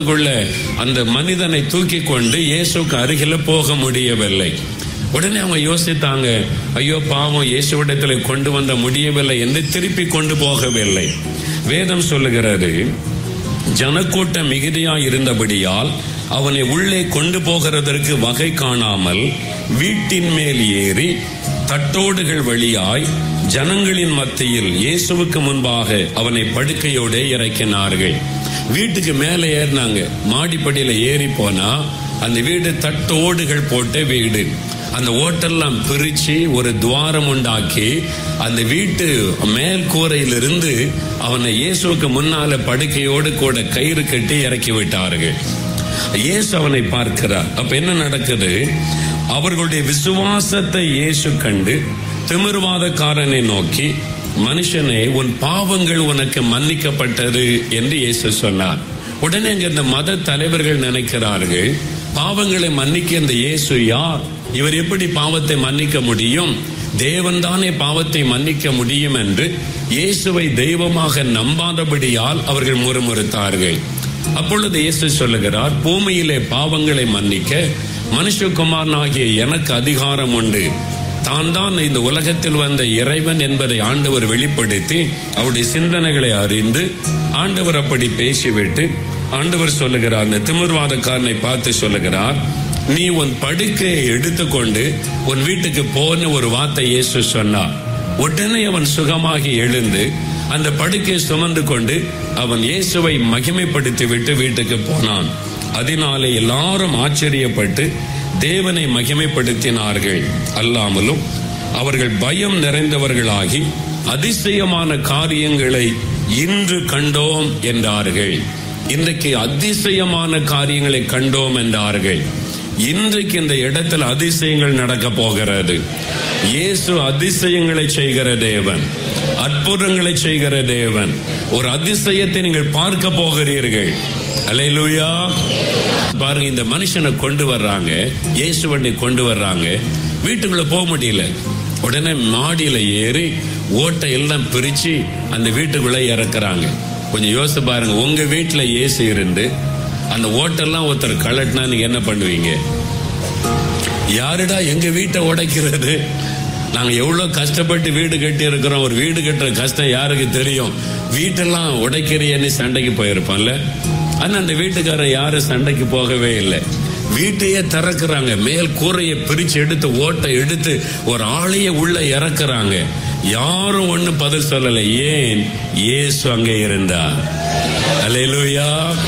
கொள்ள அந்த மனிதனை தூக்கி கொண்டு இயேசுக்கு அருகில போக முடியவில்லை உடனே அவங்க யோசித்தாங்க ஐயோ பாவம் இயேசுவிடத்தில் கொண்டு வந்த முடியவில்லை என்று திருப்பி கொண்டு போகவில்லை வேதம் சொல்லுகிறது ஜனக்கூட்டம் மிகுதியா இருந்தபடியால் அவனை உள்ளே கொண்டு போகிறதற்கு வகை காணாமல் வீட்டின் மேல் ஏறி தட்டோடுகள் வழியாய் ஜனங்களின் மத்தியில் இயேசுவுக்கு முன்பாக அவனை படுக்கையோடு இறக்கினார்கள் வீட்டுக்கு மேலே ஏறினாங்க மாடிப்படியில ஏறி போனா அந்த வீடு தட்டோடுகள் போட்ட வீடு அந்த ஓட்டெல்லாம் பிரிச்சு ஒரு துவாரம் உண்டாக்கி அந்த வீட்டு மேல் கூரையிலிருந்து அவனை இயேசுவுக்கு முன்னால படுக்கையோடு கூட கயிறு கட்டி இறக்கி விட்டார்கள் இயேசு அவனை பார்க்கிறார் அப்ப என்ன நடக்குது அவர்களுடைய விசுவாசத்தை இயேசு கண்டு திமிர்வாதக்காரனை நோக்கி மனுஷனே உன் பாவங்கள் உனக்கு மன்னிக்கப்பட்டது என்று இயேசு சொன்னார் உடனே அங்க இந்த மத தலைவர்கள் நினைக்கிறார்கள் பாவங்களை மன்னிக்க இந்த இயேசு யார் இவர் எப்படி பாவத்தை மன்னிக்க முடியும் தேவன் தானே பாவத்தை மன்னிக்க முடியும் என்று இயேசுவை தெய்வமாக நம்பாதபடியால் அவர்கள் முறுமுறுத்தார்கள் அப்பொழுது இயேசு சொல்லுகிறார் பூமியிலே பாவங்களை மன்னிக்க மனுஷகுமாரனாகிய எனக்கு அதிகாரம் உண்டு தான் தான் இந்த உலகத்தில் வந்த இறைவன் என்பதை ஆண்டவர் வெளிப்படுத்தி அவருடைய சிந்தனைகளை அறிந்து ஆண்டவர் அப்படி பேசிவிட்டு ஆண்டவர் சொல்லுகிறார் அந்த திமிர்வாதக்காரனை பார்த்து சொல்லுகிறார் நீ உன் படுக்கையை எடுத்துக்கொண்டு உன் வீட்டுக்கு போன ஒரு வார்த்தை இயேசு சொன்னார் உடனே அவன் சுகமாகி எழுந்து அந்த படுக்கை சுமந்து கொண்டு அவன் இயேசுவை மகிமைப்படுத்தி விட்டு வீட்டுக்கு போனான் அதனாலே எல்லாரும் ஆச்சரியப்பட்டு தேவனை மகிமைப்படுத்தினார்கள் அல்லாமலும் அவர்கள் பயம் நிறைந்தவர்களாகி அதிசயமான காரியங்களை இன்று கண்டோம் என்றார்கள் இன்றைக்கு அதிசயமான காரியங்களை கண்டோம் என்றார்கள் இன்றைக்கு இந்த இடத்தில் அதிசயங்கள் நடக்க போகிறது இயேசு அதிசயங்களை செய்கிற தேவன் அற்புதங்களை செய்கிற தேவன் ஒரு அதிசயத்தை நீங்கள் பார்க்க போகிறீர்கள் அலையிலுயா பாருங்க இந்த மனுஷனை கொண்டு வர்றாங்க இயேசு வண்டி கொண்டு வர்றாங்க வீட்டுக்குள்ள போக முடியல உடனே மாடியில ஏறி ஓட்டை எல்லாம் பிரிச்சு அந்த வீட்டுக்குள்ள இறக்குறாங்க கொஞ்சம் யோசிச்சு பாருங்க உங்க வீட்டுல இயேசு இருந்து அந்த ஓட்டெல்லாம் ஒருத்தர் கலட்டினா நீங்க என்ன பண்ணுவீங்க யாருடா எங்க வீட்டை உடைக்கிறது நாங்க எவ்வளவு கஷ்டப்பட்டு வீடு கட்டி இருக்கிறோம் ஒரு வீடு கட்டுற கஷ்டம் யாருக்கு தெரியும் வீட்டெல்லாம் உடைக்கிறியன்னு சண்டைக்கு போயிருப்பான்ல ஆனா அந்த வீட்டுக்காரர் யாரும் சண்டைக்கு போகவே இல்லை வீட்டையே திறக்கிறாங்க மேல் கூரையை பிரிச்சு எடுத்து ஓட்டை எடுத்து ஒரு ஆளைய உள்ள இறக்குறாங்க யாரும் ஒண்ணு பதில் சொல்லல ஏன் இயேசு அங்கே இருந்தா அலையலூயா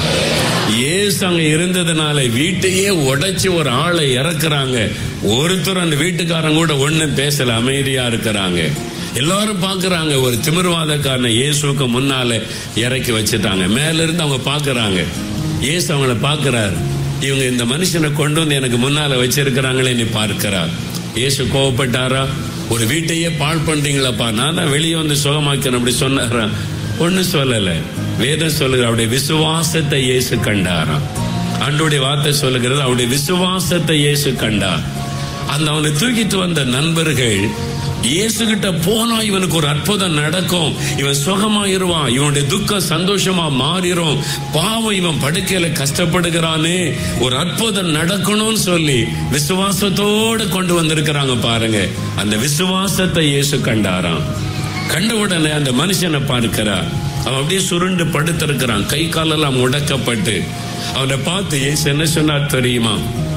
இயேசு அங்க இருந்ததுனால வீட்டையே உடைச்சு ஒரு ஆளை இறக்குறாங்க ஒருத்தர் அந்த வீட்டுக்காரங்க கூட ஒண்ணும் பேசல அமைதியா இருக்கிறாங்க எல்லாரும் பாக்குறாங்க ஒரு திமிர்வாதக்காரனை இயேசுக்கு முன்னால இறக்கி வச்சுட்டாங்க மேல இருந்து அவங்க பாக்குறாங்க இயேசு அவங்கள பாக்குறாரு இவங்க இந்த மனுஷனை கொண்டு வந்து எனக்கு முன்னால வச்சிருக்கிறாங்களே நீ பார்க்கிறார் இயேசு கோவப்பட்டாரா ஒரு வீட்டையே பாழ் பண்றீங்களாப்பா நான் தான் வெளியே வந்து சுகமாக்கிறேன் அப்படி சொன்னாரா ஒண்ணு சொல்லல வேதம் சொல்லுகிற அவருடைய விசுவாசத்தை இயேசு கண்டாராம் ஆண்டோடைய வார்த்தை சொல்லுகிறது அவருடைய விசுவாசத்தை இயேசு கண்டார் அந்த அவனை தூக்கிட்டு வந்த நண்பர்கள் இயேசு கிட்ட போனா இவனுக்கு ஒரு அற்புதம் நடக்கும் இவன் சுகமாயிருவான் இவனுடைய துக்கம் சந்தோஷமா மாறிடும் பாவம் இவன் படுக்கையில கஷ்டப்படுகிறானே ஒரு அற்புதம் நடக்கணும்னு சொல்லி விசுவாசத்தோடு கொண்டு வந்திருக்கிறாங்க பாருங்க அந்த விசுவாசத்தை இயேசு கண்டாராம் கண்ட உடனே அந்த மனுஷனை பார்க்கிறார் அவன் அப்படியே சுருண்டு படுத்திருக்கிறான் கை காலெல்லாம் முடக்கப்பட்டு அவனை பார்த்து இயேசு என்ன சொன்னார் தெரியுமா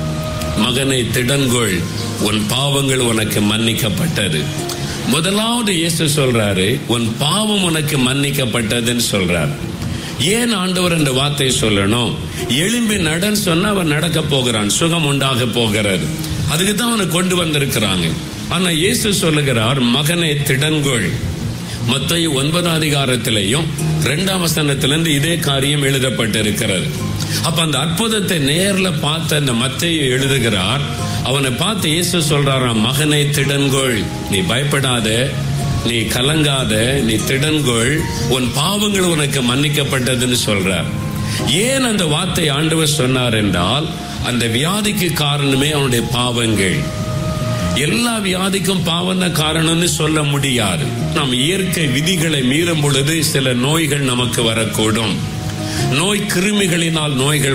மகனை திடன்கொள் உன் பாவங்கள் உனக்கு மன்னிக்கப்பட்டது முதலாவது இயேசு சொல்றாரு உன் பாவம் உனக்கு மன்னிக்கப்பட்டதுன்னு சொல்றார் ஏன் ஆண்டவர் இந்த வார்த்தை சொல்லணும் எலும்பி நடன்னு சொன்னா அவன் நடக்க போகிறான் சுகம் உண்டாக போகிறது அதுக்கு தான் அவனை கொண்டு வந்திருக்கிறாங்க ஆனா இயேசு சொல்லுகிறார் மகனை திடன்கொள் மத்திய ஒன்பதாம் அதிகாரத்திலையும் இரண்டாம் வசனத்திலிருந்து இதே காரியம் எழுதப்பட்டிருக்கிறது அப்ப அந்த அற்புதத்தை நேர்ல பார்த்த அந்த மத்தையை எழுதுகிறார் அவனை பார்த்து இயேசு சொல்றாராம் மகனை திடன்கொள் நீ பயப்படாத நீ கலங்காத நீ திடன்கொள் உன் பாவங்கள் உனக்கு மன்னிக்கப்பட்டதுன்னு சொல்றார் ஏன் அந்த வார்த்தை ஆண்டவர் சொன்னார் என்றால் அந்த வியாதிக்கு காரணமே அவனுடைய பாவங்கள் எல்லா வியாதிக்கும் பாவம் தான் காரணம்னு சொல்ல முடியாது நாம் இயற்கை விதிகளை மீறும் பொழுது சில நோய்கள் நமக்கு வரக்கூடும் நோய் கிருமிகளினால் நோய்கள்